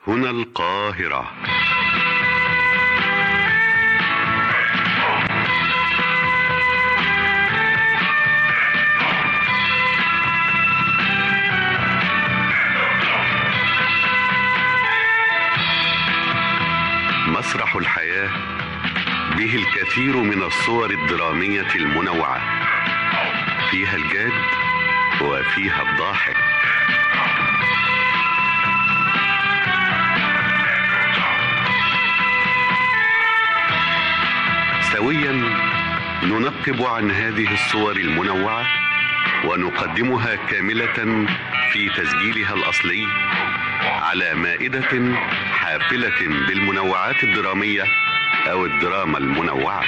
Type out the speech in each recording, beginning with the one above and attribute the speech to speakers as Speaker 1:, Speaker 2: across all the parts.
Speaker 1: هنا القاهرة مسرح الحياة به الكثير من الصور الدرامية المنوعة فيها الجاد وفيها الضاحك سويا ننقب عن هذه الصور المنوعة ونقدمها كاملة في تسجيلها الأصلي على مائدة حافلة بالمنوعات الدرامية أو الدراما المنوعة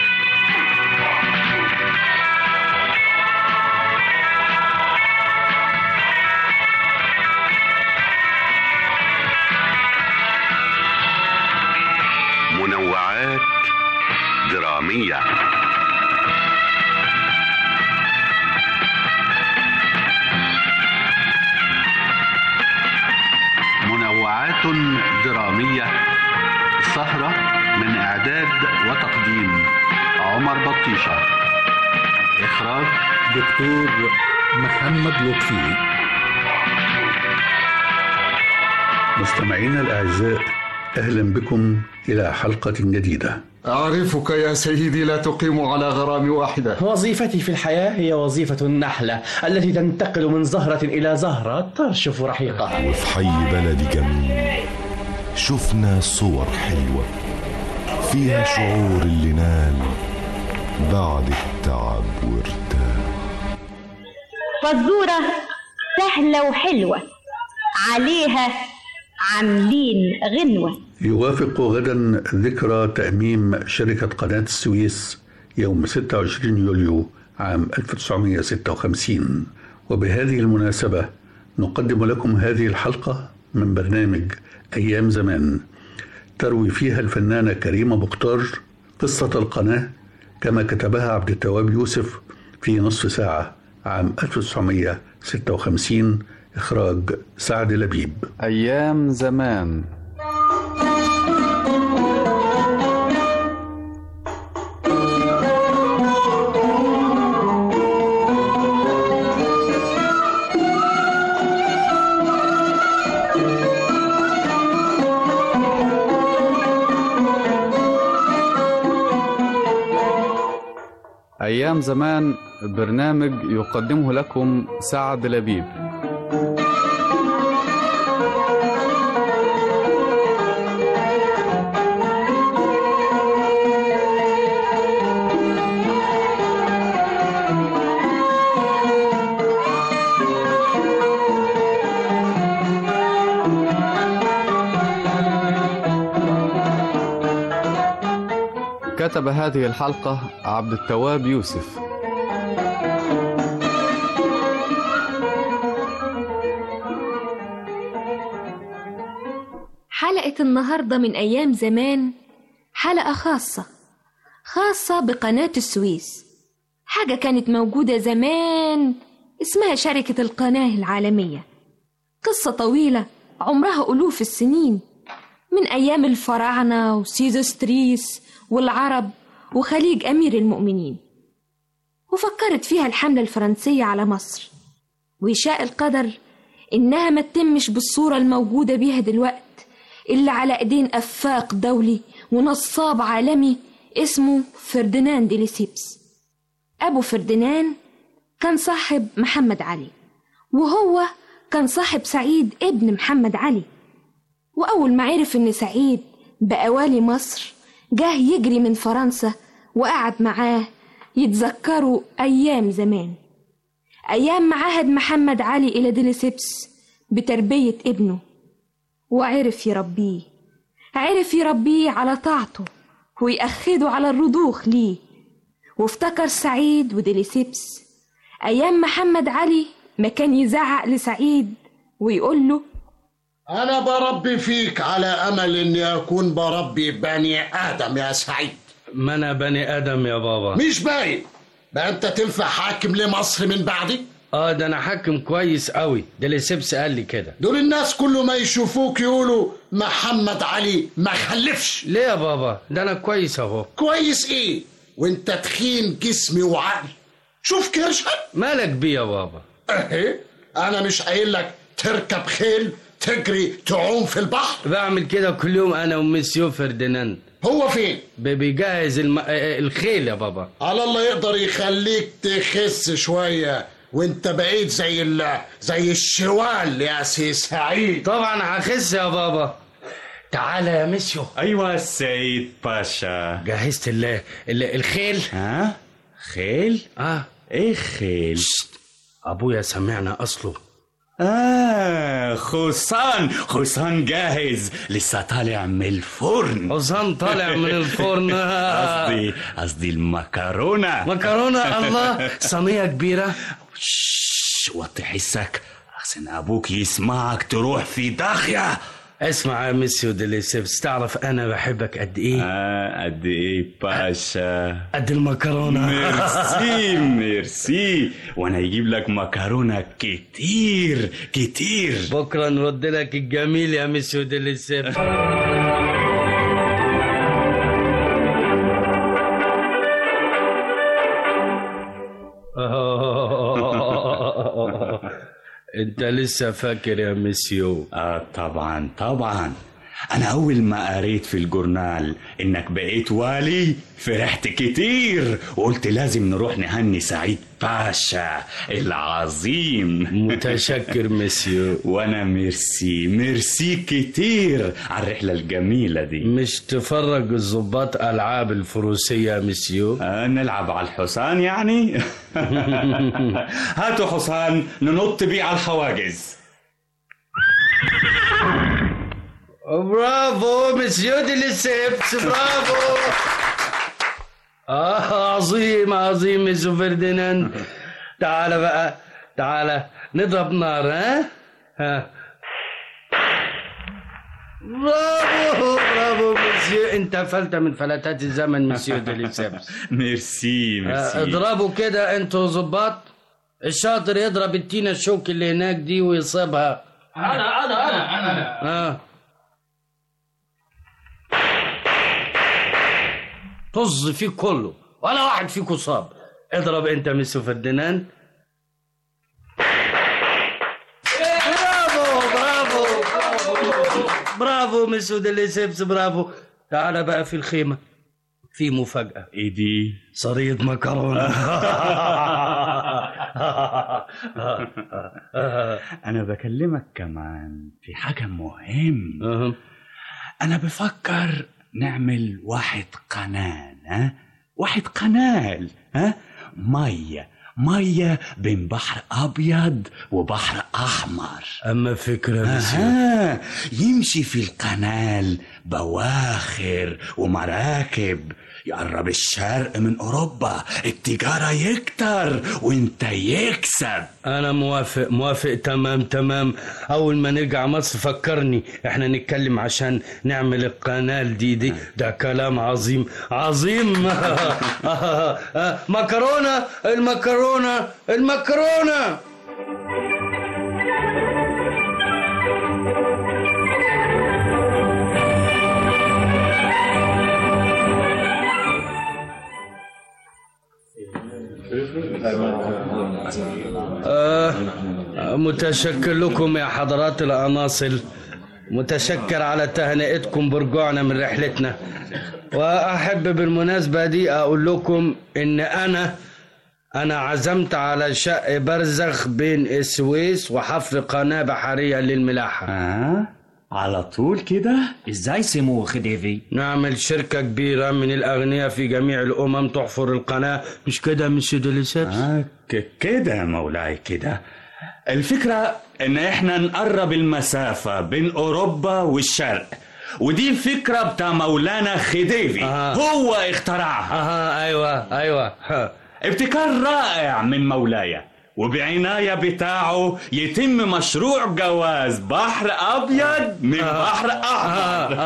Speaker 1: منوعات درامية
Speaker 2: منوعات درامية سهرة من إعداد وتقديم عمر بطيشة إخراج
Speaker 3: دكتور محمد لطفي مستمعينا الأعزاء أهلا بكم إلى حلقة جديدة
Speaker 4: أعرفك يا سيدي لا تقيم على غرام واحدة
Speaker 5: وظيفتي في الحياة هي وظيفة النحلة التي تنتقل من زهرة إلى زهرة ترشف رحيقها
Speaker 6: وفي حي بلدي جميل شفنا صور حلوة فيها شعور اللي نال بعد التعب وارتاح
Speaker 7: فزورة سهلة وحلوة عليها عاملين غنوة
Speaker 3: يوافق غدا ذكرى تأميم شركة قناة السويس يوم 26 يوليو عام 1956 وبهذه المناسبة نقدم لكم هذه الحلقة من برنامج أيام زمان تروي فيها الفنانة كريمة مختار قصة القناة كما كتبها عبد التواب يوسف في نصف ساعة عام 1956 إخراج سعد لبيب
Speaker 8: أيام زمان أيام زمان برنامج يقدمه لكم سعد لبيب كتب هذه الحلقة عبد التواب يوسف
Speaker 9: حلقة النهاردة من أيام زمان حلقة خاصة خاصة بقناة السويس حاجة كانت موجودة زمان اسمها شركة القناة العالمية قصة طويلة عمرها ألوف السنين من أيام الفراعنة وسيزوستريس والعرب وخليج أمير المؤمنين وفكرت فيها الحملة الفرنسية على مصر ويشاء القدر إنها ما تتمش بالصورة الموجودة بيها دلوقت اللي على إيدين أفاق دولي ونصاب عالمي اسمه فرديناند ليسيبس أبو فرديناند كان صاحب محمد علي وهو كان صاحب سعيد ابن محمد علي وأول ما عرف إن سعيد بقى والي مصر جه يجري من فرنسا وقعد معاه يتذكروا أيام زمان أيام ما عهد محمد علي إلى ديليسيبس بتربية ابنه وعرف يربيه عرف يربيه على طاعته ويأخده على الرضوخ ليه وافتكر سعيد وديليسيبس أيام محمد علي ما كان يزعق لسعيد ويقول له
Speaker 10: أنا بربي فيك على أمل إني أكون بربي بني آدم يا سعيد
Speaker 11: ما أنا بني آدم يا بابا
Speaker 10: مش باين بقى أنت تنفع حاكم لمصر من بعدي
Speaker 11: اه ده انا حاكم كويس قوي ده اللي سيبس قال لي كده
Speaker 10: دول الناس كل ما يشوفوك يقولوا محمد علي ما خلفش
Speaker 11: ليه يا بابا ده انا كويس اهو
Speaker 10: كويس ايه وانت تخين جسمي وعقل شوف كرشك
Speaker 11: مالك بيه يا بابا
Speaker 10: اهي انا مش قايل لك تركب خيل تجري تعوم في البحر
Speaker 11: بعمل كده كل يوم انا ومسيو فرديناند
Speaker 10: هو فين
Speaker 11: ب- بيجهز الم... آه، الخيل يا بابا
Speaker 10: على الله يقدر يخليك تخس شوية وانت بقيت زي ال... زي الشوال يا سي سعيد
Speaker 11: طبعا هخس يا بابا تعالى يا مسيو
Speaker 12: ايوه السيد باشا
Speaker 11: جهزت ال... ال... الخيل
Speaker 12: ها خيل
Speaker 11: اه
Speaker 12: ايه خيل
Speaker 11: ابويا سمعنا اصله
Speaker 12: اه خصان خصان جاهز لسه طالع من الفرن
Speaker 11: حسام طالع من الفرن
Speaker 12: قصدي قصدي المكرونه
Speaker 11: مكرونه الله صينيه كبيره
Speaker 12: شش، وطي حسك احسن ابوك يسمعك تروح في داخيه
Speaker 11: اسمع يا مسيو ديليسيبس تعرف انا بحبك قد ايه
Speaker 12: اه قد ايه باشا
Speaker 11: قد المكرونه
Speaker 12: ميرسي ميرسي وانا اجيب لك مكرونه كتير كتير
Speaker 11: بكره نرد لك الجميل يا مسيو ديليسيبس انت لسه فاكر يا مسيو
Speaker 12: اه طبعا طبعا انا اول ما قريت في الجورنال انك بقيت والي فرحت كتير وقلت لازم نروح نهني سعيد باشا العظيم
Speaker 11: متشكر مسيو
Speaker 12: وانا ميرسي ميرسي كتير على الرحله الجميله دي
Speaker 11: مش تفرج الضباط العاب الفروسيه يا مسيو
Speaker 12: آه نلعب على الحصان يعني هاتوا حصان ننط بيه على الحواجز
Speaker 11: برافو مسيو ديليسيبس برافو آه عظيم عظيم مسيو فرديناند تعال بقى تعال نضرب نار ها ها برافو برافو مسيو انت فلت من فلتات الزمن مسيو ديليسيبس
Speaker 12: ميرسي
Speaker 11: آه،
Speaker 12: ميرسي
Speaker 11: اضربوا كده انتوا ظباط الشاطر يضرب التينة الشوك اللي هناك دي ويصيبها
Speaker 5: انا انا انا انا
Speaker 11: اه طز فيه كله ولا واحد فيكم صاب اضرب انت ميسو فرديناند برافو برافو برافو ميسو ديليسيبس برافو تعال بقى في الخيمة في مفاجأة
Speaker 12: ايه دي
Speaker 11: صريد مكرونة
Speaker 12: انا بكلمك كمان في حاجه مهم انا بفكر نعمل واحد قناه ها واحد قنال ها ميه ميه بين بحر ابيض وبحر احمر
Speaker 11: اما فكرة مسيو
Speaker 12: آه يمشي في القنال بواخر ومراكب يقرب الشرق من اوروبا التجاره يكتر وانت يكسب
Speaker 11: انا موافق موافق تمام تمام اول ما نرجع مصر فكرني احنا نتكلم عشان نعمل القنال دي دي ده كلام عظيم عظيم مكرونه المكرونه المكرونه آه متشكر لكم يا حضرات الأناصل متشكر على تهنئتكم برجوعنا من رحلتنا وأحب بالمناسبة دي أقول لكم إن أنا أنا عزمت على شق برزخ بين السويس وحفر قناة بحرية للملاحة
Speaker 12: آه على طول كده
Speaker 13: ازاي سمو خديفي
Speaker 11: نعمل شركة كبيرة من الأغنياء في جميع الأمم تحفر القناة مش كده مش ديليسيبس
Speaker 12: آه ك- كده يا مولاي كده الفكرة ان احنا نقرب المسافة بين اوروبا والشرق ودي الفكرة بتاع مولانا خديفي
Speaker 11: آه.
Speaker 12: هو اخترعها
Speaker 11: أها أيوة أيوة ها.
Speaker 12: ابتكار رائع من مولاي وبعناية بتاعه يتم مشروع جواز بحر أبيض من بحر أحمر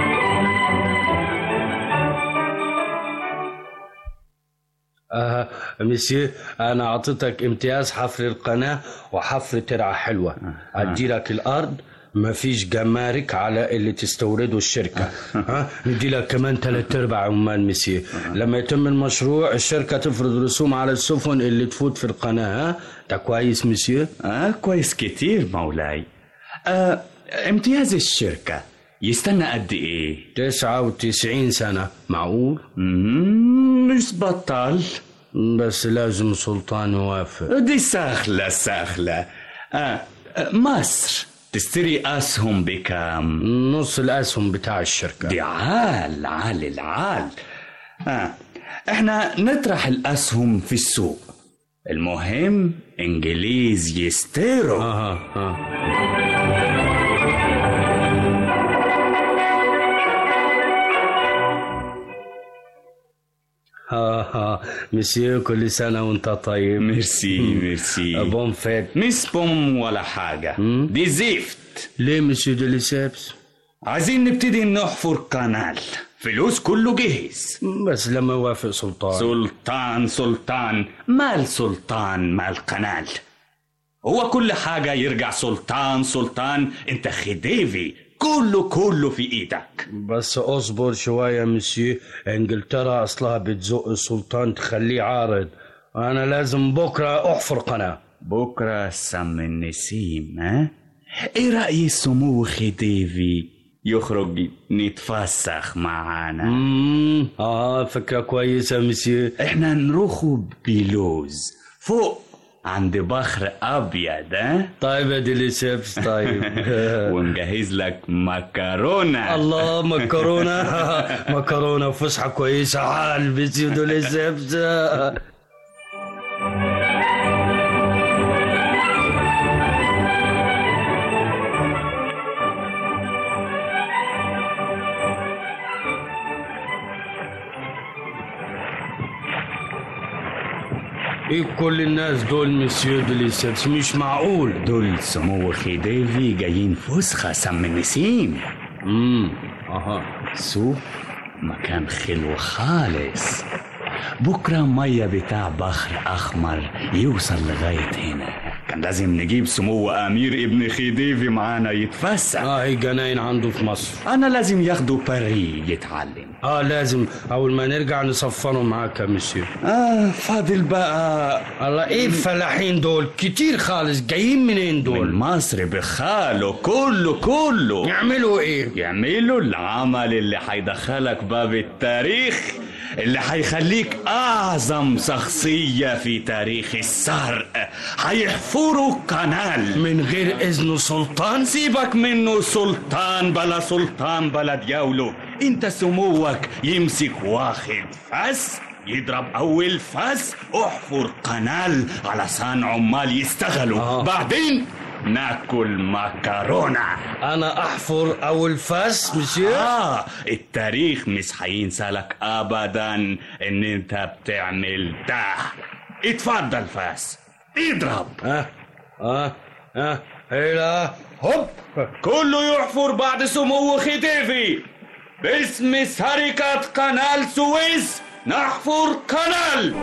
Speaker 11: آه مسيو انا اعطيتك امتياز حفر القناه وحفر ترعه حلوه ادي لك الارض ما فيش جمارك على اللي تستورده الشركة ها ندي لك كمان ثلاث ارباع عمال مسيو لما يتم المشروع الشركة تفرض رسوم على السفن اللي تفوت في القناة ها ده كويس مسيو
Speaker 12: آه كويس كتير مولاي آه امتياز الشركة يستنى قد ايه؟
Speaker 11: 99 سنة معقول؟
Speaker 12: مش بطل
Speaker 11: بس لازم سلطان يوافق
Speaker 12: دي سهلة سهلة آه مصر تشتري أسهم بكام؟
Speaker 11: نص الأسهم بتاع الشركة
Speaker 12: دي عال عال العال آه. احنا نطرح الأسهم في السوق المهم إنجليز يستيروا
Speaker 11: آه آه. ها ها مسيو كل سنة وانت طيب
Speaker 12: ميرسي ميرسي
Speaker 11: بون فيت
Speaker 12: مش بوم ولا حاجة دي زفت
Speaker 11: ليه مسيو ديليسيبس
Speaker 12: عايزين نبتدي نحفر قنال فلوس كله جهز
Speaker 11: بس لما يوافق سلطان
Speaker 12: سلطان سلطان مال سلطان مال قنال هو كل حاجة يرجع سلطان سلطان انت خديفي كله كله في ايدك
Speaker 11: بس اصبر شوية مسيو انجلترا اصلها بتزق السلطان تخليه عارض انا لازم بكرة احفر قناة
Speaker 12: بكرة سم النسيم ها ايه رأي سمو خديفي يخرج نتفسخ معانا
Speaker 11: مم. اه فكرة كويسة مسيو
Speaker 12: احنا نروحوا بلوز فوق عند بحر ابيض ها
Speaker 11: طيب يا ديليسيبس طيب
Speaker 12: ونجهز لك مكرونه
Speaker 11: الله مكرونه مكرونه فسحه كويسه عال مسيو ديليسيبس ايه كل الناس دول مسيو ديليسيبس مش معقول
Speaker 12: دول سمو خديفي جايين فسخة سم النسيم
Speaker 11: امم اها
Speaker 12: سوق مكان خلو خالص بكرة مية بتاع بحر أحمر يوصل لغاية هنا كان لازم نجيب سمو أمير ابن خديفي معانا يتفسح
Speaker 11: اه هي جناين عنده في مصر
Speaker 12: أنا لازم ياخده باري يتعلم
Speaker 11: اه لازم اول ما نرجع نصفره معاك يا مسيو
Speaker 12: آه فاضل بقى
Speaker 11: الله ايه الفلاحين دول كتير خالص جايين منين دول
Speaker 12: من مصر بخاله كله كله
Speaker 11: يعملوا ايه
Speaker 12: يعملوا العمل اللي هيدخلك باب التاريخ اللي هيخليك أعظم شخصية في تاريخ السرق هيحفروا قنال
Speaker 11: من غير إذن سلطان
Speaker 12: سيبك منه سلطان بلا سلطان بلا دياوله انت سموك يمسك واخد فس يضرب أول فس احفر قنال علشان عمال يستغلوا
Speaker 11: آه.
Speaker 12: بعدين ناكل مكرونة
Speaker 11: انا احفر اول فاس مسيو
Speaker 12: آه التاريخ مش هينسى لك أبدا إن أنت بتعمل ده اتفضل فاس اضرب
Speaker 11: اه اه اه هلا
Speaker 12: هوب كله يحفر بعد سمو خديفي باسم شركة قنال سويس نحفر قنال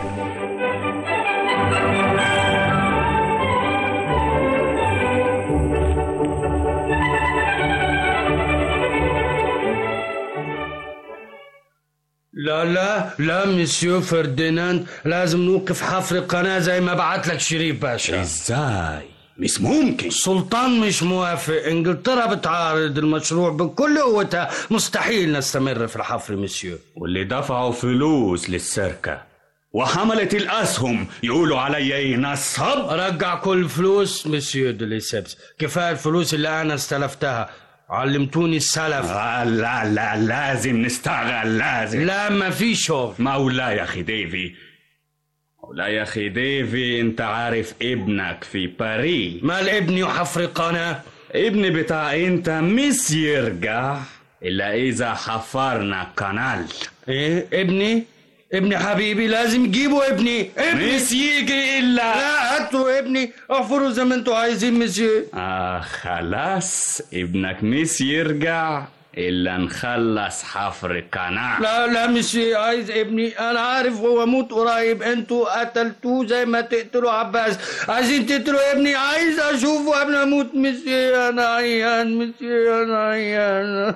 Speaker 11: لا لا لا مسيو فرديناند لازم نوقف حفر القناة زي ما بعت لك شريف باشا
Speaker 12: ازاي مش ممكن
Speaker 11: السلطان مش موافق انجلترا بتعارض المشروع بكل قوتها مستحيل نستمر في الحفر مسيو
Speaker 12: واللي دفعوا فلوس للسركة وحملت الأسهم يقولوا علي ايه نصب
Speaker 11: رجع كل فلوس مسيو ديليسيبس كفاية الفلوس اللي أنا استلفتها علمتوني السلف
Speaker 12: لا لا لا لازم نشتغل لازم
Speaker 11: لا ما في شغل
Speaker 12: مولاي يا أخي ديفي مولاي يا أخي ديفي أنت عارف ابنك في باريس
Speaker 11: مال ابني وحفر قناة
Speaker 12: ابن بتاع أنت مش يرجع إلا إذا حفرنا قنال
Speaker 11: إيه ابني ابني حبيبي لازم جيبوا ابني ابني
Speaker 12: مش يجي إلا
Speaker 11: لا هاتوا ابني احفروا زي ما انتوا عايزين مسيو
Speaker 12: آه خلاص ابنك مش يرجع إلا نخلص حفر القناة
Speaker 11: لا لا مش عايز ابني انا عارف هو موت قريب انتوا قتلتوه زي ما تقتلوا عباس عايزين تقتلوا ابني عايز اشوفه قبل ما اموت مش انا عيان مش انا عيان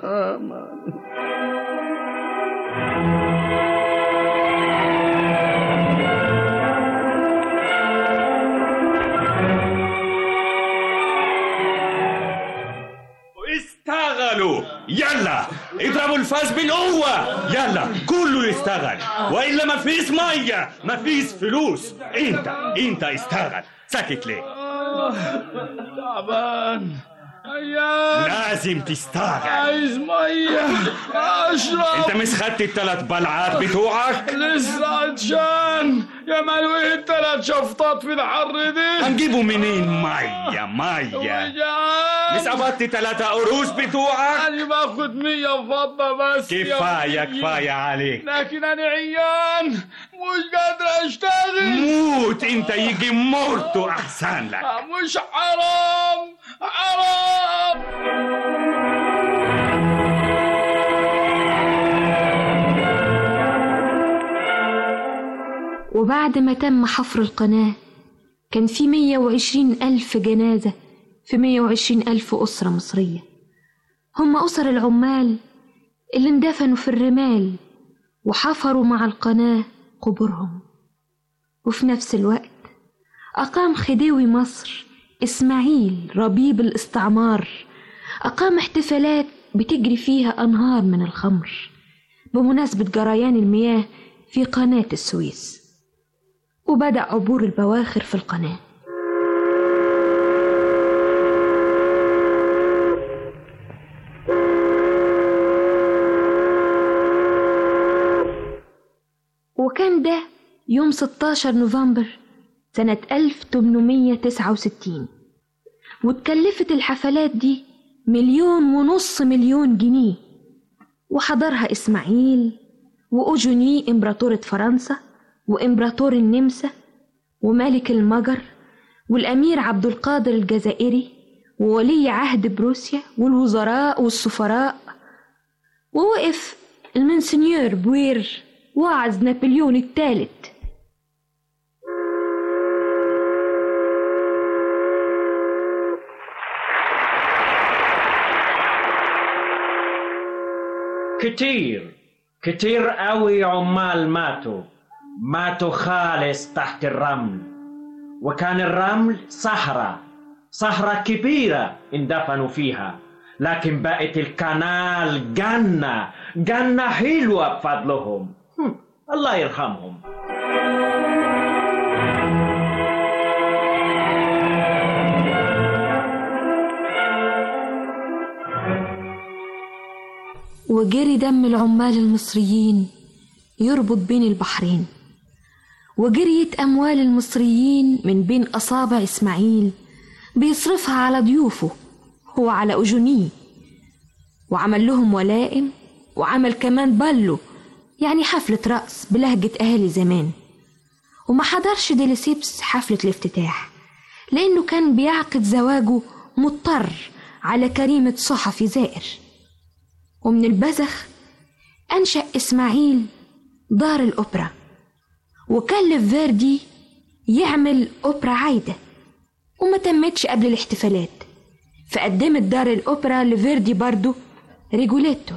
Speaker 12: اشتغلوا يلا اضربوا الفاس بالقوة يلا كله يشتغل وإلا ما فيش مية ما فيش فلوس انت انت اشتغل ساكت ليه
Speaker 11: تعبان عيان
Speaker 12: لازم تشتغل
Speaker 11: عايز ميه اشرب
Speaker 12: انت مش خدت الثلاث بلعات بتوعك
Speaker 11: لسه عطشان يا مالو ايه التلات شفطات في الحر دي
Speaker 12: هنجيبوا منين مية مية مش قبضت ثلاثة قروش بتوعك
Speaker 11: انا باخد مية فضة بس يا
Speaker 12: كفاية
Speaker 11: ولية.
Speaker 12: كفاية عليك
Speaker 11: لكن انا عيان مش قادر اشتغل
Speaker 12: موت انت يجي مرته احسن لك
Speaker 11: مش حرام حرام
Speaker 9: وبعد ما تم حفر القناة كان في 120 ألف جنازة في 120 ألف أسرة مصرية هم أسر العمال اللي اندفنوا في الرمال وحفروا مع القناة قبورهم وفي نفس الوقت أقام خديوي مصر إسماعيل ربيب الاستعمار أقام احتفالات بتجري فيها أنهار من الخمر بمناسبة جريان المياه في قناة السويس وبدأ عبور البواخر في القناة وكان ده يوم 16 نوفمبر سنة 1869 واتكلفت الحفلات دي مليون ونص مليون جنيه وحضرها إسماعيل وأوجوني إمبراطورة فرنسا وإمبراطور النمسا وملك المجر والأمير عبد القادر الجزائري وولي عهد بروسيا والوزراء والسفراء ووقف المنسنيور بوير واعظ نابليون الثالث
Speaker 13: كتير كتير قوي عمال ماتوا ماتوا خالص تحت الرمل وكان الرمل صحراء صحراء كبيرة اندفنوا فيها لكن بقت الكنال جنة جنة حلوة بفضلهم هم، الله يرحمهم
Speaker 9: وجري دم العمال المصريين يربط بين البحرين وجريت أموال المصريين من بين أصابع إسماعيل بيصرفها على ضيوفه هو على أجونيه وعمل لهم ولائم وعمل كمان بالو يعني حفلة رقص بلهجة أهالي زمان وما حضرش ديليسيبس حفلة الافتتاح لأنه كان بيعقد زواجه مضطر على كريمة صحفي زائر ومن البذخ أنشأ إسماعيل دار الأوبرا وكلف فيردي يعمل أوبرا عايدة وما تمتش قبل الاحتفالات فقدمت دار الأوبرا لفيردي برضو ريجوليتو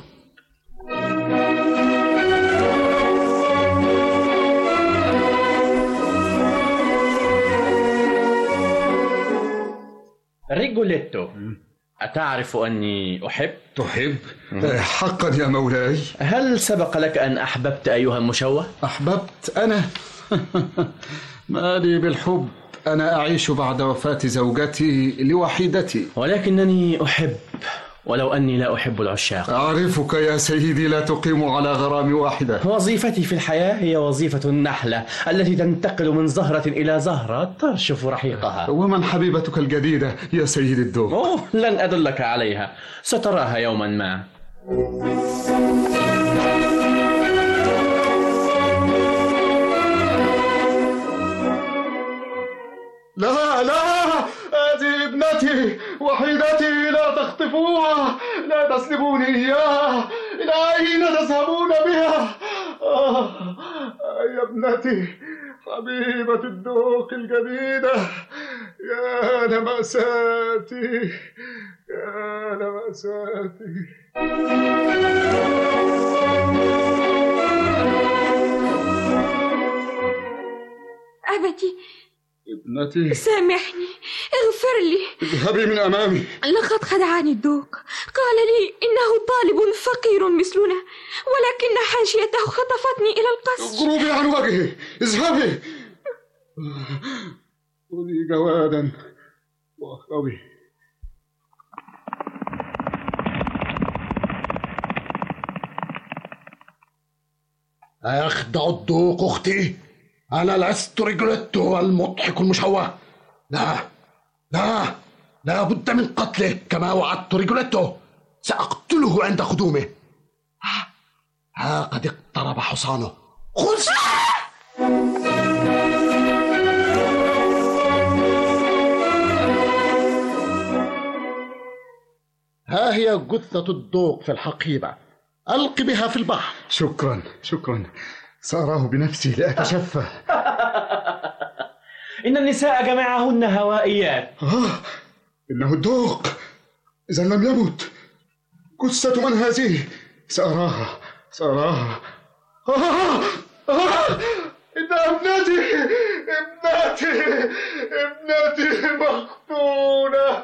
Speaker 5: ريجوليتو أتعرف أني أحب؟
Speaker 4: تحب؟ حقا يا مولاي
Speaker 5: هل سبق لك أن أحببت أيها المشوه؟
Speaker 4: أحببت أنا مالي بالحب أنا أعيش بعد وفاة زوجتي لوحيدتي
Speaker 5: ولكنني أحب ولو أني لا أحب العشاق
Speaker 4: أعرفك يا سيدي لا تقيم على غرام واحدة
Speaker 5: وظيفتي في الحياة هي وظيفة النحلة التي تنتقل من زهرة إلى زهرة ترشف رحيقها
Speaker 4: ومن حبيبتك الجديدة يا سيدي الدوم
Speaker 5: أوه لن أدلك عليها ستراها يوما ما
Speaker 4: لا لا هذه ابنتي ابنتي وحيدتي لا تخطفوها لا تسلبوني إياها إلى أين تذهبون بها آه يا ابنتي حبيبة الدوق الجديدة يا لمساتي يا لمساتي
Speaker 9: أبتي
Speaker 4: ابنتي
Speaker 9: سامحني اغفر لي
Speaker 4: اذهبي من أمامي
Speaker 9: لقد خدعني الدوق قال لي إنه طالب فقير مثلنا ولكن حاشيته خطفتني إلى القصر
Speaker 4: اغربي عن وجهي اذهبي خذي جوادا واهربي أيخدع الدوق أختي أنا لست رجلته المضحك المشوه لا لا لا بد من قتله كما وعدت رجلته سأقتله عند قدومه ها, ها قد اقترب حصانه خذ ها هي جثة الدوق في الحقيبة ألق بها في البحر شكرا شكرا سأراه بنفسي لأتشفى
Speaker 13: إن النساء جميعهن هوائيات
Speaker 4: آه إنه الدوق إذا لم يمت جثة من هذه سأراها سأراها آه آه إن ابنتي ابنتي ابنتي مقتولة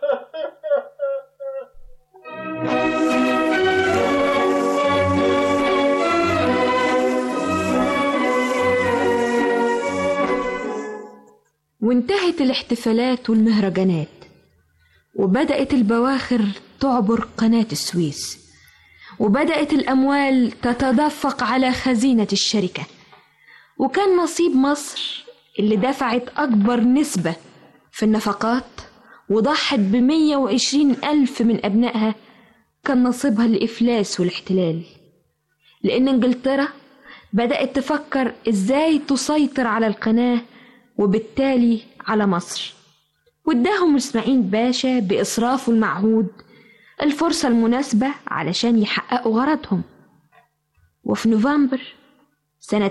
Speaker 9: وانتهت الاحتفالات والمهرجانات وبدأت البواخر تعبر قناة السويس وبدأت الأموال تتدفق على خزينة الشركة وكان نصيب مصر اللي دفعت أكبر نسبة في النفقات وضحت بمية وعشرين ألف من أبنائها كان نصيبها الإفلاس والاحتلال لأن إنجلترا بدأت تفكر إزاي تسيطر على القناة وبالتالي على مصر واداهم اسماعيل باشا بإسرافه المعهود الفرصة المناسبة علشان يحققوا غرضهم وفي نوفمبر سنة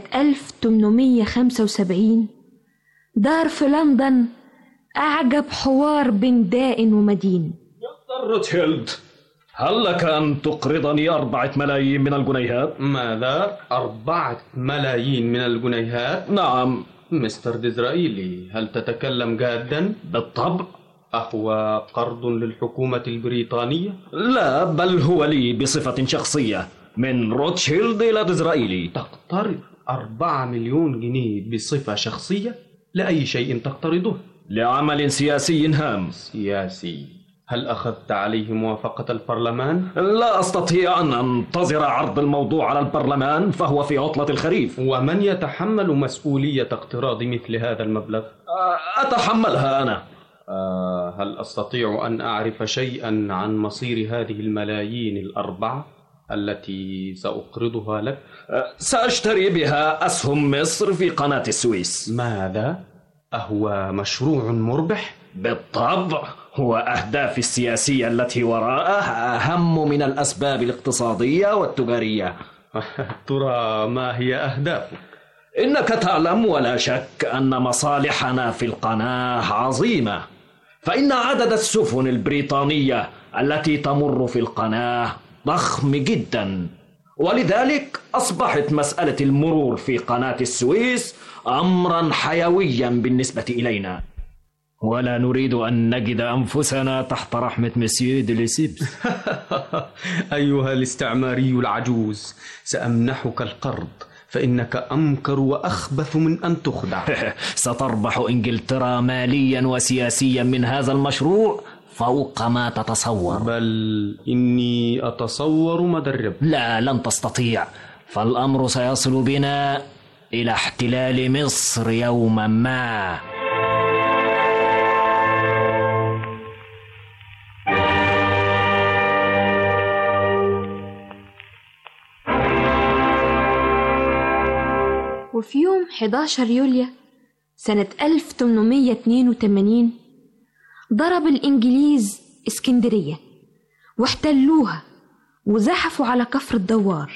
Speaker 9: 1875 دار في لندن أعجب حوار بين دائن ومدين
Speaker 14: روتشيلد هل لك أن تقرضني أربعة ملايين من الجنيهات؟
Speaker 5: ماذا؟ أربعة ملايين من الجنيهات؟
Speaker 14: نعم
Speaker 5: مستر ديزرائيلي هل تتكلم جادا؟
Speaker 14: بالطبع
Speaker 5: أهو قرض للحكومة البريطانية؟
Speaker 14: لا بل هو لي بصفة شخصية من روتشيلد إلى ديزرائيلي
Speaker 5: تقترض أربعة مليون جنيه بصفة شخصية؟ لأي شيء تقترضه؟
Speaker 14: لعمل سياسي هام
Speaker 5: سياسي هل أخذت عليه موافقة البرلمان؟
Speaker 14: لا أستطيع أن أنتظر عرض الموضوع على البرلمان فهو في عطلة الخريف
Speaker 5: ومن يتحمل مسؤولية اقتراض مثل هذا المبلغ؟
Speaker 14: أتحملها أنا
Speaker 5: آه هل أستطيع أن أعرف شيئا عن مصير هذه الملايين الأربعة التي سأقرضها لك؟
Speaker 14: سأشتري بها أسهم مصر في قناة السويس
Speaker 5: ماذا؟ أهو مشروع مربح؟
Speaker 14: بالطبع وأهدافي السياسية التي وراءه أهم من الأسباب الاقتصادية والتجارية
Speaker 5: ترى ما هي أهدافه؟
Speaker 14: إنك تعلم ولا شك أن مصالحنا في القناة عظيمة فإن عدد السفن البريطانية التي تمر في القناة ضخم جدا ولذلك أصبحت مسألة المرور في قناة السويس أمرا حيويا بالنسبة إلينا ولا نريد أن نجد أنفسنا تحت رحمة مسيو ديليسيبس
Speaker 5: أيها الاستعماري العجوز سأمنحك القرض فإنك أمكر وأخبث من أن تخدع
Speaker 14: ستربح إنجلترا ماليا وسياسيا من هذا المشروع فوق ما تتصور
Speaker 5: بل إني أتصور مدرب
Speaker 14: لا لن تستطيع فالأمر سيصل بنا إلى احتلال مصر يوما ما
Speaker 9: وفي يوم 11 يوليو سنة 1882 ضرب الإنجليز اسكندرية واحتلوها وزحفوا على كفر الدوار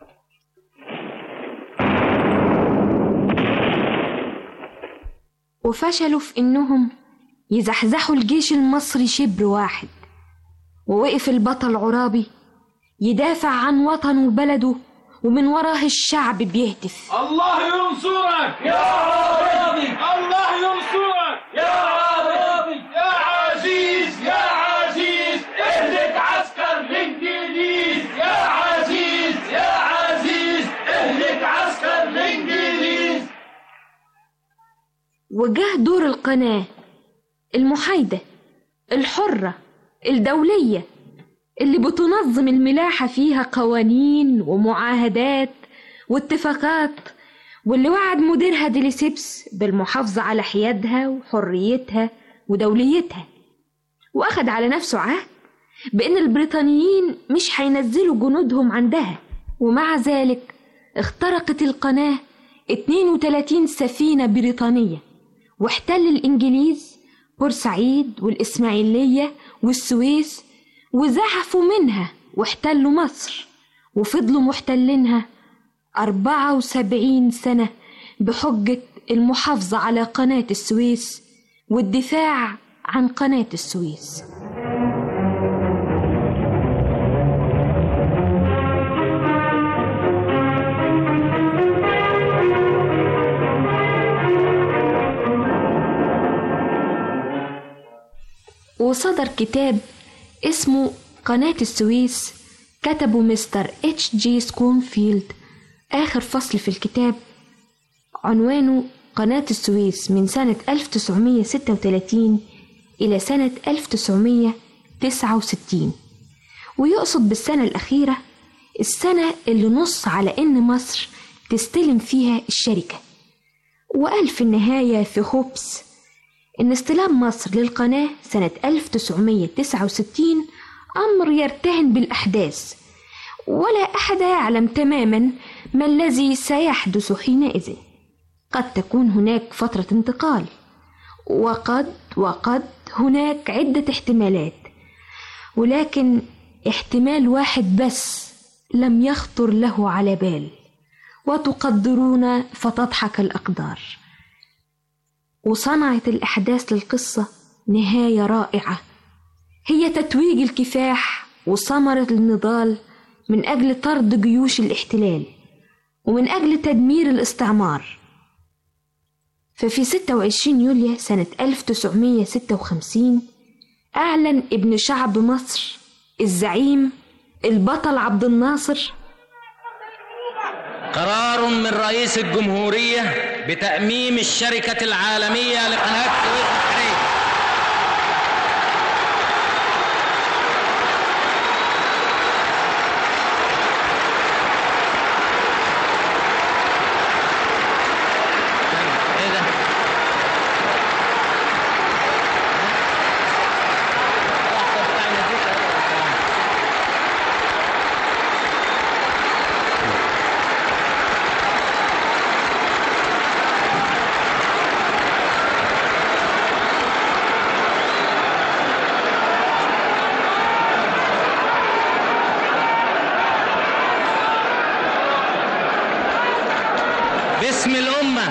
Speaker 9: وفشلوا في إنهم يزحزحوا الجيش المصري شبر واحد ووقف البطل عرابي يدافع عن وطنه وبلده ومن وراه الشعب بيهتف
Speaker 15: الله ينصرك يا عربي الله ينصرك يا عربي يا عزيز يا عزيز اهلك عسكر الانجليز يا عزيز يا عزيز اهلك عسكر الانجليز
Speaker 9: وجه دور القناة المحايدة الحرة الدولية اللي بتنظم الملاحة فيها قوانين ومعاهدات واتفاقات واللي وعد مديرها ديليسيبس بالمحافظة على حيادها وحريتها ودوليتها وأخد على نفسه عهد بأن البريطانيين مش هينزلوا جنودهم عندها ومع ذلك اخترقت القناة 32 سفينة بريطانية واحتل الإنجليز بورسعيد والإسماعيلية والسويس وزحفوا منها واحتلوا مصر وفضلوا محتلينها أربعة وسبعين سنة بحجة المحافظة على قناة السويس والدفاع عن قناة السويس وصدر كتاب اسمه قناة السويس كتبه مستر اتش جي سكونفيلد آخر فصل في الكتاب عنوانه قناة السويس من سنة 1936 إلى سنة 1969 ويقصد بالسنة الأخيرة السنة اللي نص على إن مصر تستلم فيها الشركة وقال في النهاية في هوبس إن استلام مصر للقناة سنة 1969 أمر يرتهن بالأحداث ولا أحد يعلم تماما ما الذي سيحدث حينئذ قد تكون هناك فترة انتقال وقد وقد هناك عدة احتمالات ولكن احتمال واحد بس لم يخطر له على بال وتقدرون فتضحك الأقدار وصنعت الأحداث للقصة نهاية رائعة هي تتويج الكفاح وثمرة النضال من أجل طرد جيوش الاحتلال ومن أجل تدمير الاستعمار ففي 26 يوليو سنة 1956 أعلن ابن شعب مصر الزعيم البطل عبد الناصر
Speaker 11: قرار من رئيس الجمهورية بتأميم الشركة العالمية لقناة السويس البحرية باسم الأمة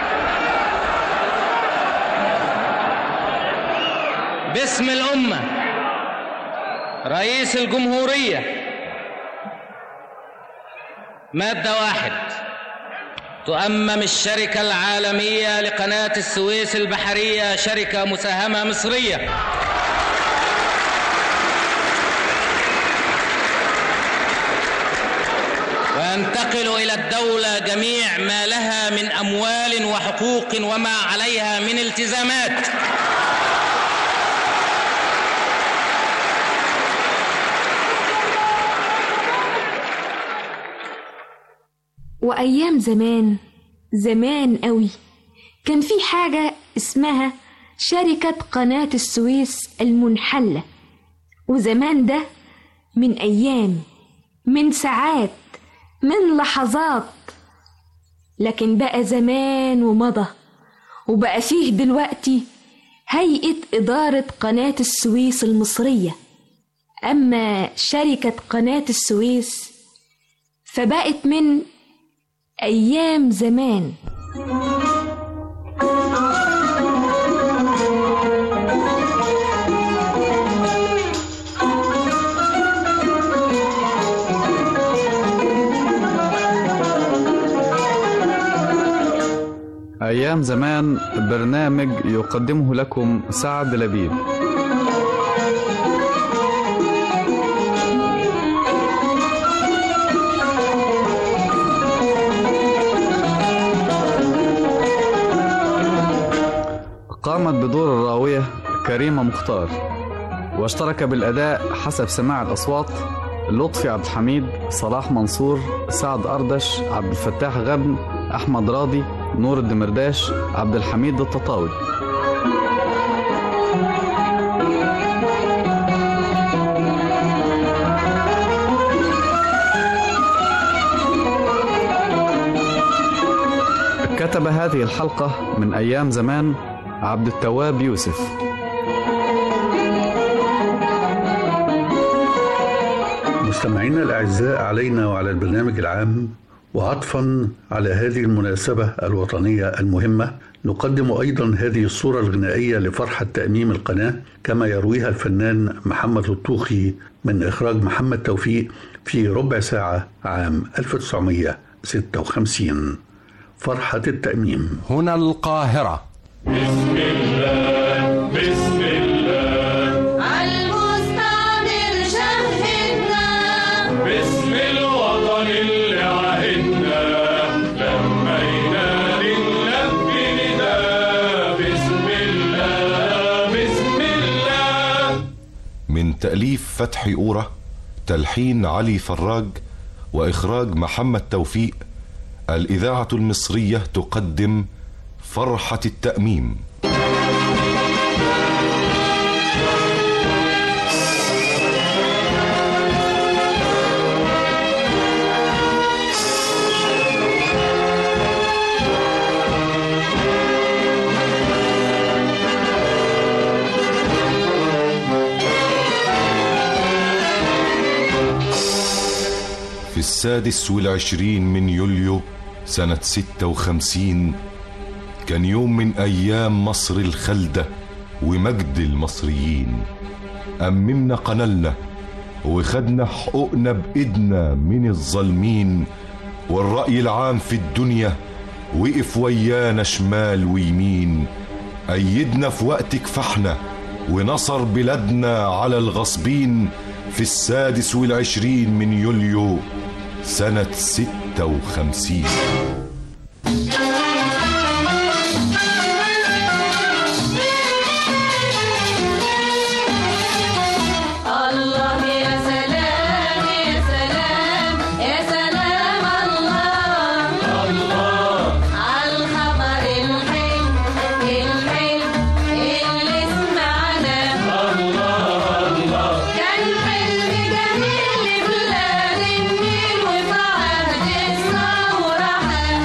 Speaker 11: باسم الأمة رئيس الجمهورية مادة واحد تؤمم الشركة العالمية لقناة السويس البحرية شركة مساهمة مصرية وينتقل إلى الدولة جميع ما لها من أموال وحقوق وما عليها من التزامات
Speaker 9: وأيام زمان زمان قوي كان في حاجة اسمها شركة قناة السويس المنحلة وزمان ده من أيام من ساعات من لحظات لكن بقى زمان ومضى وبقى فيه دلوقتي هيئة إدارة قناة السويس المصرية أما شركة قناة السويس فبقت من أيام زمان
Speaker 8: أيام زمان برنامج يقدمه لكم سعد لبيب قامت بدور الراوية كريمة مختار واشترك بالأداء حسب سماع الأصوات لطفي عبد الحميد صلاح منصور سعد أردش عبد الفتاح غبن أحمد راضي نور الدمرداش عبد الحميد التطاوي كتب هذه الحلقة من أيام زمان عبد التواب يوسف
Speaker 3: مستمعينا الأعزاء علينا وعلى البرنامج العام وعطفا على هذه المناسبة الوطنية المهمة نقدم أيضا هذه الصورة الغنائية لفرحة تأميم القناة كما يرويها الفنان محمد الطوخي من إخراج محمد توفيق في ربع ساعة عام 1956 فرحة التأميم
Speaker 16: هنا القاهرة
Speaker 15: بسم الله بسم الله
Speaker 17: عالمستعمر شهدنا
Speaker 15: باسم الوطن اللي عهدنا لما ينادي نلبي نداء بسم الله بسم الله
Speaker 6: من تأليف فتحي أورة تلحين علي فراج وإخراج محمد توفيق الإذاعة المصرية تقدم فرحة التأميم في السادس والعشرين من يوليو سنة ستة وخمسين كان يوم من أيام مصر الخلدة ومجد المصريين أممنا قنالنا وخدنا حقوقنا بإيدنا من الظالمين والرأي العام في الدنيا وقف ويانا شمال ويمين أيدنا في وقت كفحنا ونصر بلادنا على الغصبين في السادس والعشرين من يوليو سنة ستة وخمسين
Speaker 17: الله يا سلام يا سلام يا سلام الله
Speaker 15: الله
Speaker 17: عالخبر الحلو الحلو اللي سمعنا
Speaker 15: الله الله
Speaker 17: كان حلم جميل لبلاد النيل وفي عهد الثورة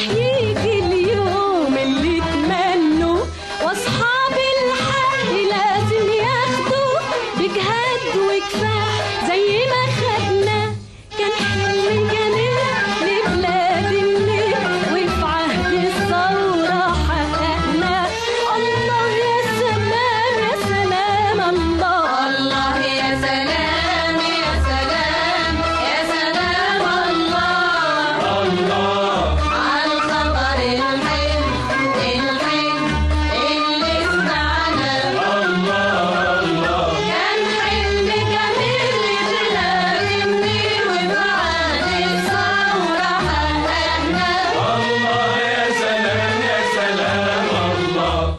Speaker 17: راح يجي اليوم اللي تمنوا واصحاب الحق لازم ياخدوا بجهاد وكفاح زي ما خدنا كان حلم جميل لبلاد النيل وفي عهد الثورة حققنا الله يا سلام يا سلام الله
Speaker 15: الله يا سلام يا سلام يا سلام الله
Speaker 17: الله
Speaker 15: على الخبر الحلو الحلو اللي سمعنا
Speaker 17: الله الله
Speaker 15: كان حلم جميل لبلاد النيل وبعد الثورة حققنا
Speaker 17: الله يا سلام يا سلام الله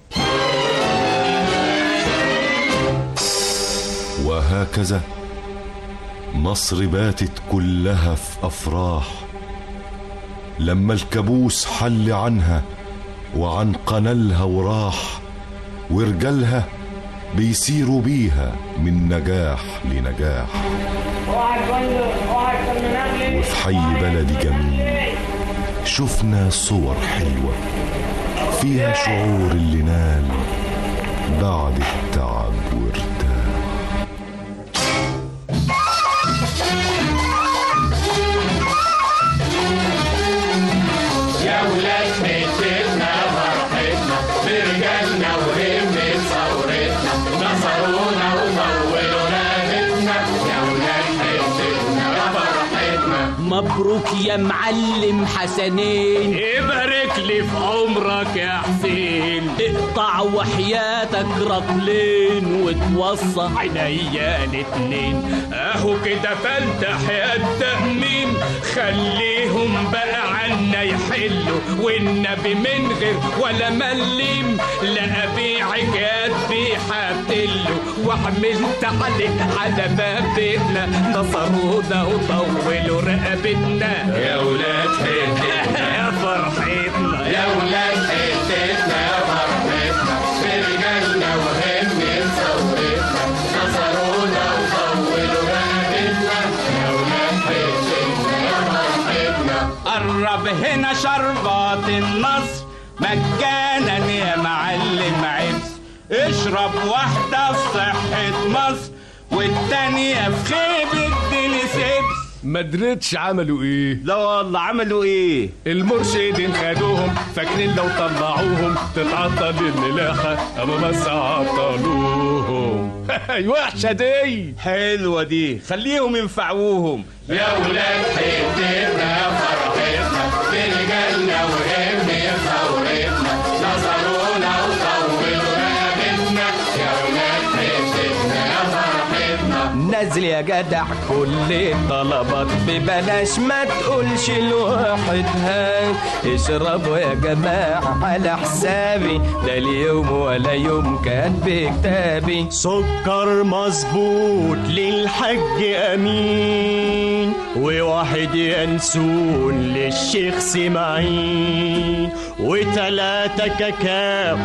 Speaker 6: وهكذا مصر باتت كلها في افراح لما الكابوس حل عنها وعن قنالها وراح ورجالها بيسيروا بيها من نجاح لنجاح وفي حي بلدي جميل شفنا صور حلوة فيها شعور اللي نال بعد التعب وارتاح
Speaker 17: يا ولاد حتتنا فرحتنا برجالنا وهمة ثورتنا نصرونا وطولوا رقبتنا يا ولاد حتتنا يا فرحتنا
Speaker 16: مبروك يا معلم حسنين
Speaker 17: يبارك لي في عمرك يا حسين
Speaker 16: اقطع وحياتك رطلين وتوصى عينيا الاتنين
Speaker 17: اهو كده فلتح يا التأمين خليهم بقى عنا يحلوا والنبي من غير ولا مليم لا ابيع جدي حاتله وعملت عليك على بابنا نصرونا وطولوا رقبتنا يا ولاد حتتنا يا فرحتنا يا ولاد حتتنا يا فرحتنا برجالنا وهمة ثورتنا نصرونا وطولوا رقبتنا يا ولاد حتتنا يا فرحتنا
Speaker 16: قرب هنا شربات النصر مجانا يا معلم عبس اشرب واحدة في صحة مصر والتانية في خيبة ديليسيبس
Speaker 18: ما دريتش عملوا ايه
Speaker 16: لا والله عملوا ايه
Speaker 18: المرشدين خدوهم فاكرين لو طلعوهم تتعطل الملاحة اما بس عطلوهم وحشة دي
Speaker 16: حلوة دي خليهم ينفعوهم
Speaker 17: يا ولاد حتتنا يا فرحتنا برجالنا وهمة ثورتنا نصرونا وطولوا رقبتنا يا ولاد حتتنا يا فرحتنا
Speaker 16: نازل يا جدع كل الطلبات ببلاش ما تقولش الواحد هاي اشربوا يا جماعة على حسابي ده اليوم ولا يوم كان بكتابي
Speaker 19: سكر مظبوط للحج امين وواحد ينسون للشيخ سماعين وتلاتة كاكاو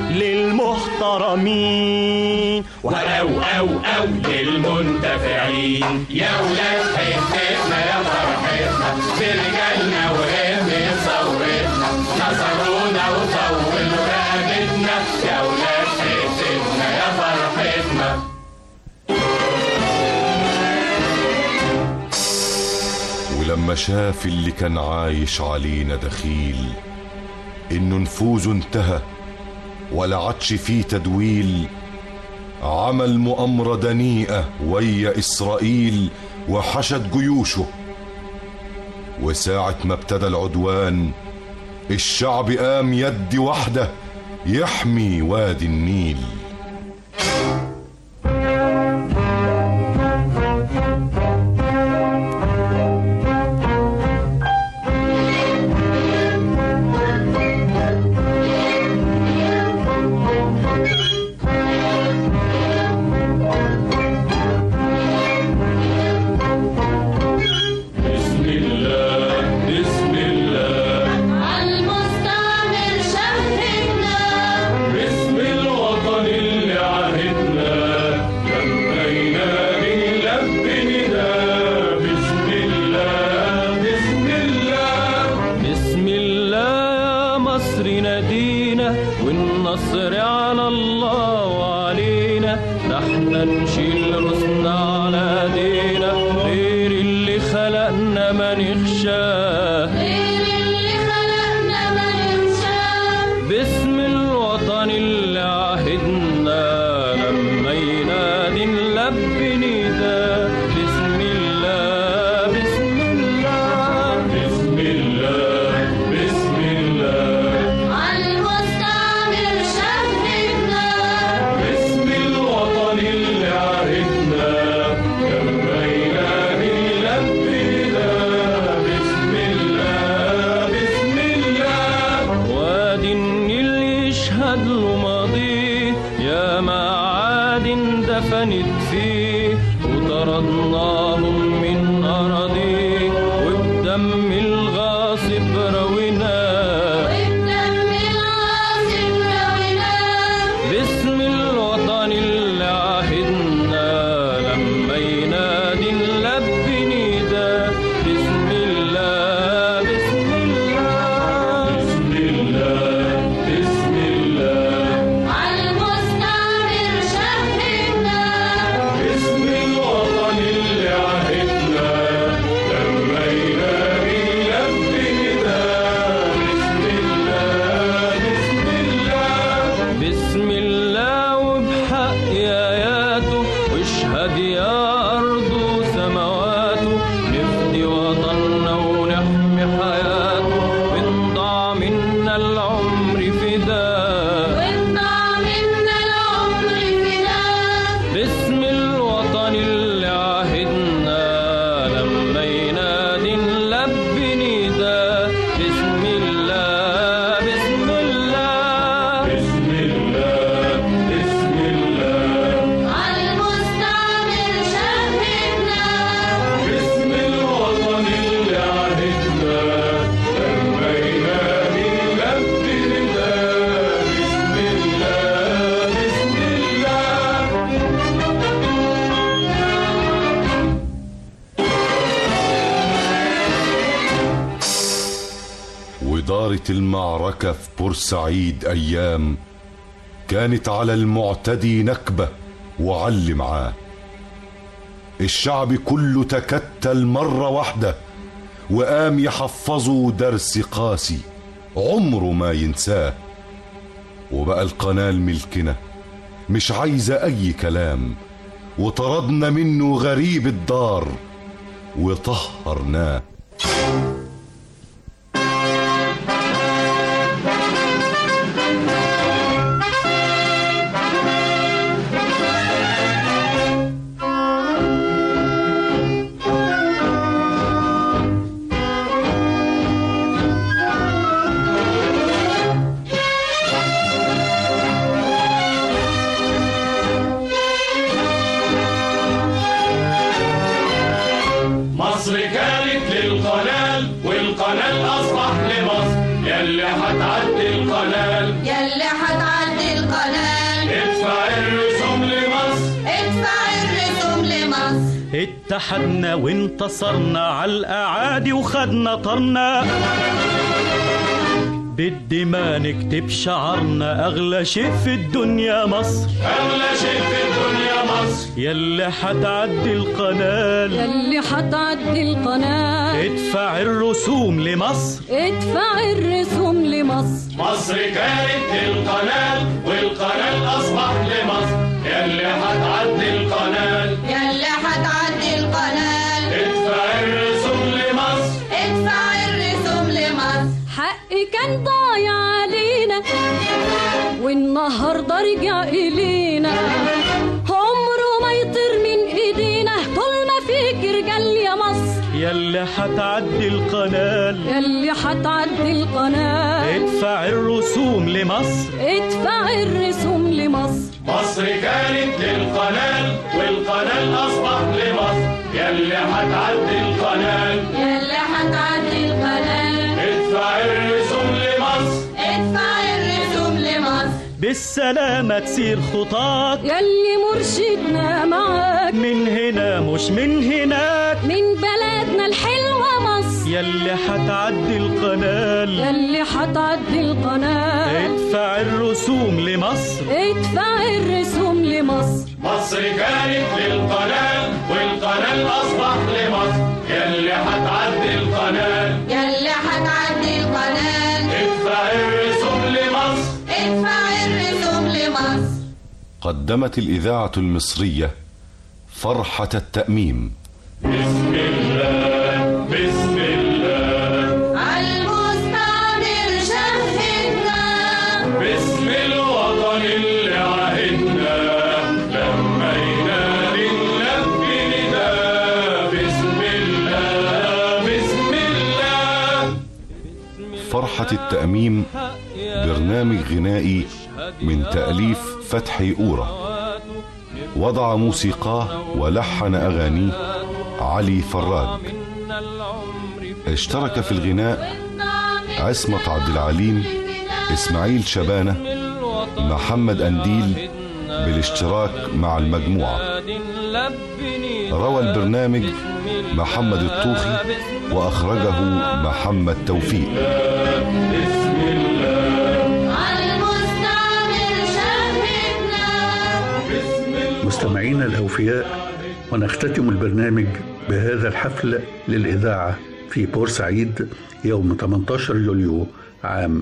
Speaker 19: للمحترمين
Speaker 17: ولو أو أو للمنتفعين يا ولاد حتتنا يا فرحتنا برجالنا وهمة ثورتنا نصرونا وطولوا رقبتنا يا ولاد حتتنا يا فرحتنا
Speaker 6: ولما شاف اللي كان عايش علينا دخيل انه نفوذه انتهى ولا عادش فيه تدويل عمل مؤامرة دنيئة ويا إسرائيل وحشد جيوشه وساعة ما ابتدى العدوان الشعب قام يد واحدة يحمي وادي النيل
Speaker 17: بسم الله بسم الله
Speaker 15: عالمستعمر شهدنا
Speaker 17: باسم الوطن
Speaker 16: بالنصر نادينا والنصر على الله وعلينا ده احنا نشيل رسنا على ايدينا غير اللي خلقنا ما نخشاه
Speaker 15: غير اللي خلقنا ما ننساه
Speaker 16: باسم الوطن اللي عهدنا لما ينادي نلبي نداء بسم الله بسم الله بسم الله بسم الله
Speaker 15: عالمستعمر شهدنا
Speaker 16: باسم الوطن اللي عهدنا لما ينادي نلبي نداء بسم الله بسم الله وادي النيل يشهد له ماضيه يا معادن دفنت فيه وطردناهم من أراضيه وبدم الغاصب رويناه
Speaker 15: وبدم العاصف رويناه
Speaker 16: باسم الوطن اللي عهدنا لما ينادي نلبي نداء بسم الله بسم الله بسم الله بسم الله
Speaker 15: عالمستعمر شهدنا
Speaker 16: باسم الوطن اللي عهدنا لما ينادي نلبي نداء بسم الله بسم الله بسم الله وبحق آياته واشهد يا أرض وسماواته نفدي وطننا ونحمي حياته ونضع منا العمر فداه
Speaker 15: وضع منا العمر فداه
Speaker 16: باسم الوطن اللي عهدنا لما ينادي نلبي نداء بسم الله بسم الله بسم الله بسم الله
Speaker 15: عالمستعمر شهدنا
Speaker 16: باسم الوطن اللي عهدنا لما ينادي نلبي نداء بسم الله بسم الله
Speaker 6: ودارت المعركة في بورسعيد أيام كانت على المعتدي نكبة وعل معاه الشعب كله تكتل مرة واحدة وقام يحفظه درس قاسي عمره ما ينساه وبقى القناة ملكنا مش عايزة أي كلام وطردنا منه غريب الدار وطهرناه
Speaker 18: مصر كانت للقنال والقنال اصبح لمصر يلي هتعدي القنال
Speaker 15: يلي هتعدي القناة
Speaker 18: ادفع الرسوم لمصر
Speaker 15: ادفع الرسوم لمصر
Speaker 19: اتحدنا وانتصرنا على الأعادي وخدنا طرنا بالدماء نكتب شعارنا أغلى شيء في الدنيا مصر
Speaker 18: اغلى شيء في الدنيا مصر
Speaker 19: يلي حتعدي القنال
Speaker 20: يلي حتعدي القناة
Speaker 19: ادفع الرسوم لمصر
Speaker 20: ادفع الرسوم لمصر
Speaker 18: مصر كانت للقنال والقنال اصبح لمصر يلي هتعدي القنال
Speaker 15: يلي هتعدي القناة
Speaker 18: ادفع الرسوم لمصر
Speaker 15: ادفع الرسوم لمصر
Speaker 20: حقي كان ضايع علينا والنهارده رجع إلينا عمره ما يطير من ايدينا طول ما فيك رجال يا مصر
Speaker 19: يلي حتعدي القنال
Speaker 20: يلي حتعدي القناة
Speaker 19: ادفع الرسوم لمصر
Speaker 20: ادفع الرسوم لمصر
Speaker 18: مصر كانت للقنال والقنال اصبح لمصر يلي هتعدي القنال
Speaker 15: يلي هتعدي القناة
Speaker 18: ادفع الرسوم لمصر
Speaker 15: ادفع الرسوم لمصر
Speaker 19: بالسلامة تسير خطاك
Speaker 20: يلي مرشدنا معاك
Speaker 19: من هنا مش من هناك
Speaker 20: من بلدنا الحلوة مصر
Speaker 16: يلي حتعدي القنال
Speaker 20: يلي حتعدي القناة
Speaker 16: ادفع الرسوم لمصر
Speaker 20: ادفع الرسوم لمصر
Speaker 18: مصر كانت للقناة والقناة أصبح لمصر يلي هتعدي القناة
Speaker 15: يلي هتعدي القناة
Speaker 18: ادفع الرسوم لمصر
Speaker 15: ادفع الرسوم لمصر
Speaker 6: قدمت الإذاعة المصرية فرحة التأميم
Speaker 18: بسم الله بسم الله
Speaker 15: عالمستعمر شهدنا
Speaker 18: باسم الوطن اللي عهدنا لما ينادي نلبي نداء بسم الله بسم الله
Speaker 6: فرحة التأميم برنامج غنائي من تأليف فتحي أورا وضع موسيقاه ولحن أغانيه علي فراد اشترك في الغناء عصمت عبد العليم إسماعيل شبانة محمد أنديل بالاشتراك مع المجموعة روى البرنامج محمد الطوخي وأخرجه محمد توفيق
Speaker 15: عالمستعمر شهدنا
Speaker 3: مستمعينا الأوفياء ونختتم البرنامج بهذا الحفل للإذاعة في بورسعيد يوم 18 يوليو عام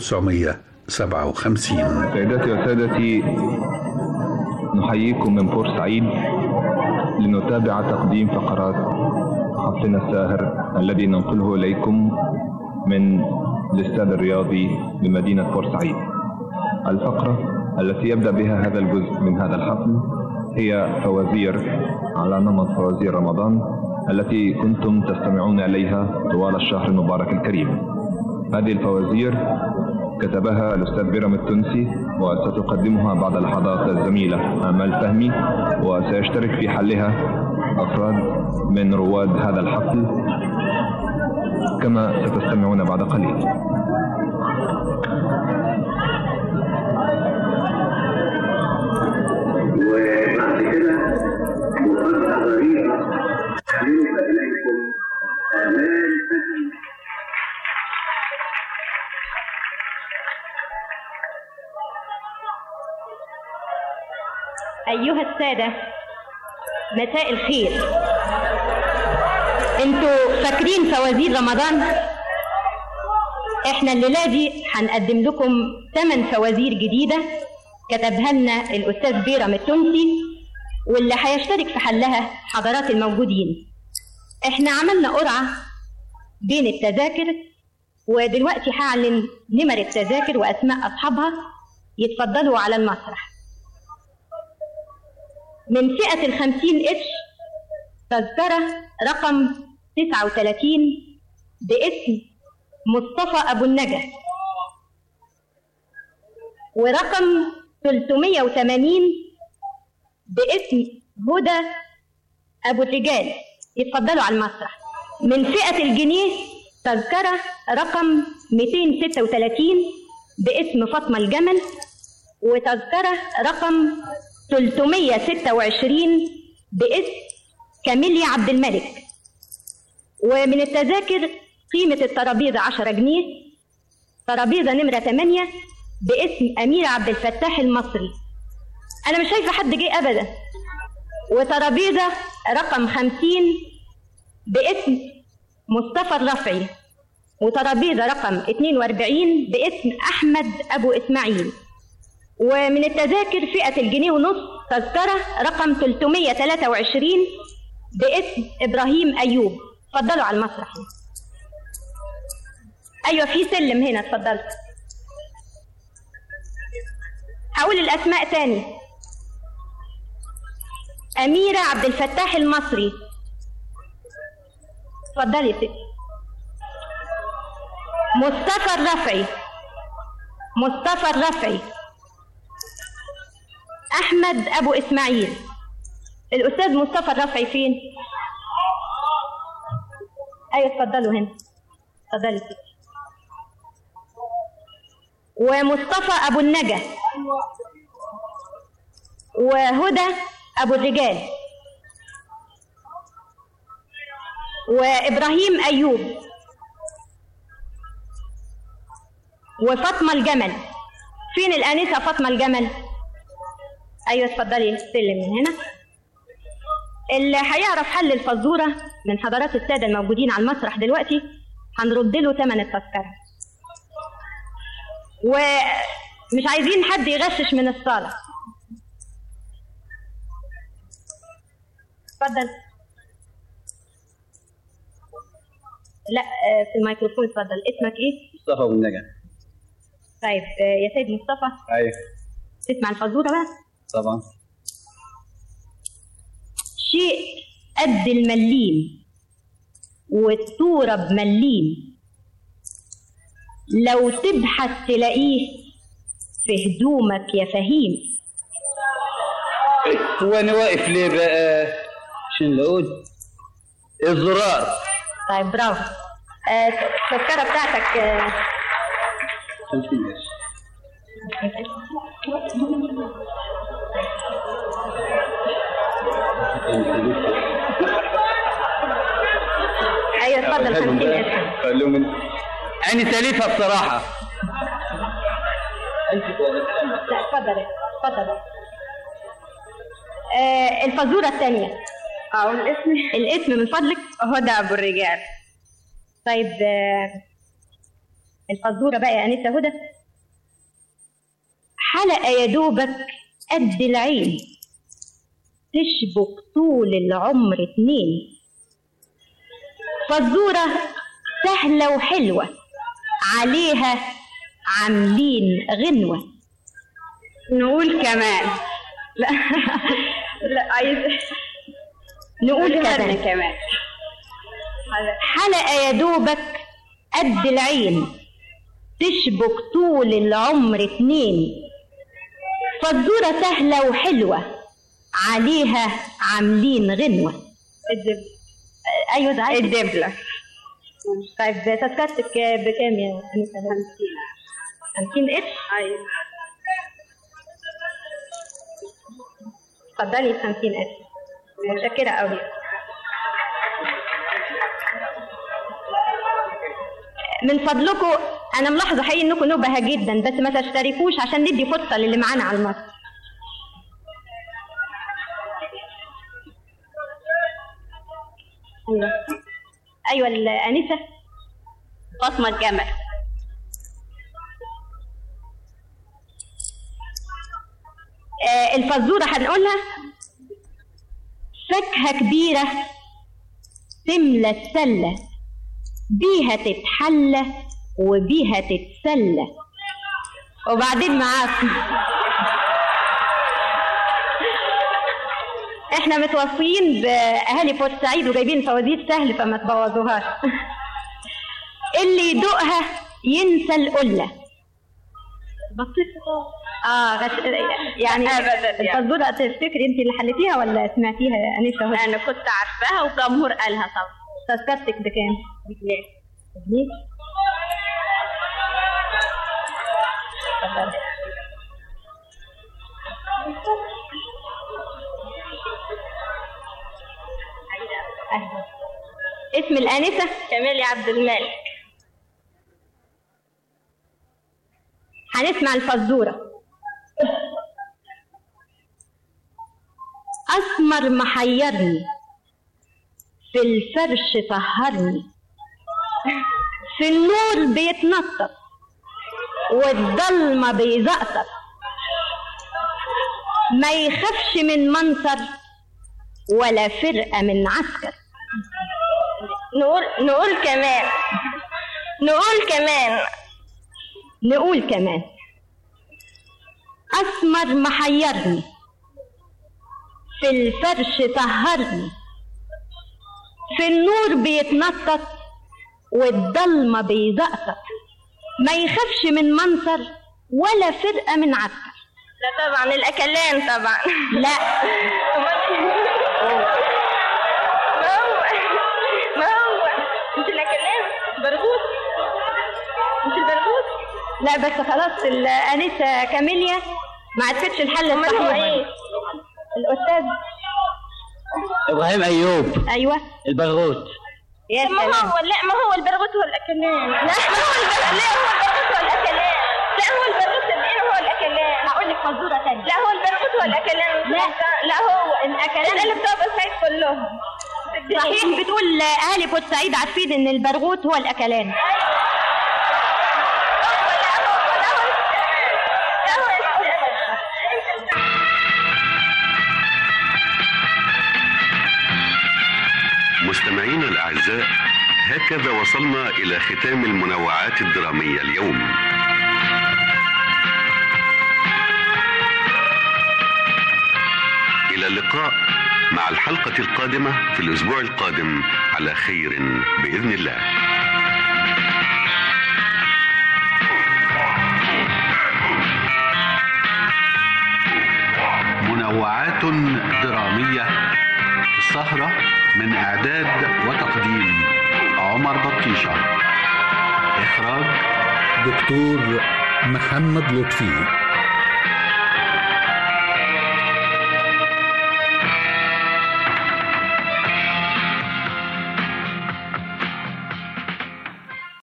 Speaker 3: 1957
Speaker 21: سيداتي وسادتي نحييكم من بورسعيد لنتابع تقديم فقرات حفلنا الساهر الذي ننقله إليكم من الاستاد الرياضي بمدينة بورسعيد الفقرة التي يبدأ بها هذا الجزء من هذا الحفل هي فوازير على نمط فوازير رمضان التي كنتم تستمعون إليها طوال الشهر المبارك الكريم هذه الفوازير كتبها الأستاذ بيرام التونسي وستقدمها بعد لحظات الزميلة آمال فهمي وسيشترك في حلها أفراد من رواد هذا الحفل كما ستستمعون بعد قليل
Speaker 22: وبعد كده مفاجأة غريبة هنلقى إليكم آمال فهمي
Speaker 7: أيها السادة مساء الخير انتوا فاكرين فوازير رمضان احنا الليلة دي هنقدم لكم ثمان فوازير جديدة كتبها لنا الأستاذ بيرم التونسي واللي هيشترك في حلها حضرات الموجودين احنا عملنا قرعة بين التذاكر ودلوقتي هعلن نمر التذاكر وأسماء أصحابها يتفضلوا على المسرح من فئة الخمسين قرش تذكرة رقم تسعة وثلاثين باسم مصطفى أبو النجا ورقم 380 باسم هدى أبو الرجال يتفضلوا على المسرح من فئة الجنيه تذكرة رقم 236 باسم فاطمة الجمل وتذكرة رقم 326 باسم كاميليا عبد الملك ومن التذاكر قيمة الترابيزة 10 جنيه ترابيزة نمرة 8 باسم أميرة عبد الفتاح المصري أنا مش شايفة حد جه أبدا وترابيزة رقم 50 باسم مصطفى الرفعي وترابيزة رقم 42 باسم أحمد أبو إسماعيل ومن التذاكر فئة الجنيه ونص تذكرة رقم 323 باسم إبراهيم أيوب اتفضلوا على المسرح أيوة في سلم هنا اتفضلوا هقول الأسماء تاني أميرة عبد الفتاح المصري اتفضلي يا ستي مصطفى الرفعي مصطفى الرفعي أحمد أبو إسماعيل الأستاذ مصطفى الرفعي فين؟ أيوة اتفضلوا هنا اتفضلي يا ستي ومصطفى أبو النجا وهدى أبو الرجال وإبراهيم أيوب وفاطمة الجمل فين الآنسة فاطمة الجمل أيوة اتفضلي استلم من هنا اللي هيعرف حل الفزورة من حضرات السادة الموجودين على المسرح دلوقتي هنرد له ثمن التذكرة ومش عايزين حد يغشش من الصالة اتفضل لا آه، في الميكروفون اتفضل اسمك ايه؟
Speaker 1: مصطفى والنجا
Speaker 7: طيب آه، يا سيد مصطفى
Speaker 1: ايوه
Speaker 7: تسمع الفزورة بقى
Speaker 1: طبعا
Speaker 7: شيء قد المليم والصورة بمليم لو تبحث تلاقيه في هدومك يا فهيم
Speaker 1: وانا واقف ليه بقى عشان نقول الزرار
Speaker 7: طيب برافو آه، التذكرة بتاعتك آه،
Speaker 1: 50 قرش
Speaker 7: ايوه اتفضل 50 قرش
Speaker 1: قال لهم انا سالفها بصراحه
Speaker 7: لا اتفضل اتفضل آه الفزورة الثانية اه الاسم الاسم من فضلك هدى أبو الرجال طيب آه الفزورة بقى يا أنسة هدى حلقة يا دوبك قد العين تشبك طول العمر اتنين فزورة سهلة وحلوة عليها عاملين غنوة نقول كمان لا لا عايز نقول كمان كمان حلقة يا دوبك قد العين تشبك طول العمر اتنين فالزورة سهلة وحلوة عليها عاملين غنوة الدبلة أيوة ده الدبلة طيب تذكرتك بكام يا أنسة 50 50 قرش؟ أيوة اتفضلي 50 قرش متشكرة أوي من فضلكم أنا ملاحظة حقيقي إنكم نبهة جدا بس ما تشتركوش عشان ندي فرصة للي معانا على المسرح أيوة أيوة الأنسة فاطمة الجمل آه، الفزورة هنقولها فاكهة كبيرة تملى السلة بيها تتحلى وبيها تتسلى وبعدين معاكم احنا متوصيين باهالي بورسعيد وجايبين فوازير سهل فما تبوظوهاش اللي يدوقها ينسى القله بسيطة اه غش... يعني
Speaker 2: أبداً يعني.
Speaker 7: الفزورة تفتكري انت اللي حليتيها ولا سمعتيها يا انسة هدى؟
Speaker 2: انا كنت عارفاها وجمهور قالها طبعا
Speaker 7: تذكرتك بكام؟
Speaker 2: بجنيه
Speaker 7: جنيه؟ اتفضلي. أهلا. اسم الآنسة؟
Speaker 2: كمالي عبد الملك
Speaker 7: هنسمع الفزورة أسمر محيرني في الفرش سهرني في النور بيتنطط والضلمة بيزقطط ما يخافش من منصر ولا فرقة من عسكر
Speaker 2: نقول نقول كمان نقول كمان
Speaker 7: نقول كمان أسمر محيرني في الفرش سهرني في النور بيتنطط والضلمة بيزقطط ما يخافش من منصر ولا فرقة من عسكر
Speaker 2: لا طبعا الاكلان طبعا
Speaker 7: لا
Speaker 2: ما هو ما هو مش الاكلان برغوث مش البرغوث
Speaker 7: لا بس خلاص الأنسة كاميليا ما عرفتش الحل
Speaker 2: أمال هو
Speaker 7: الصحيح
Speaker 2: إيه؟
Speaker 7: الأستاذ
Speaker 1: ابراهيم ايوب
Speaker 7: أيوه
Speaker 1: البغوت
Speaker 7: يا
Speaker 2: ما
Speaker 7: سلام
Speaker 2: هو لا ما هو البرغوث هو الاكلان لا ما هو البرغوث لا هو البرغوث هو الاكلان الاكلان
Speaker 7: لا.
Speaker 2: لا هو
Speaker 7: الأكلان.
Speaker 2: اللي بتوع بورسعيد كلهم
Speaker 7: صحيح بتقول اهالي بورسعيد عارفين ان البرغوث هو الاكلان
Speaker 10: مستمعينا الأعزاء هكذا وصلنا إلى ختام المنوعات الدرامية اليوم إلى اللقاء مع الحلقة القادمة في الأسبوع القادم على خير بإذن الله
Speaker 3: منوعات درامية السهرة من إعداد وتقديم عمر بطيشة إخراج دكتور محمد لطفي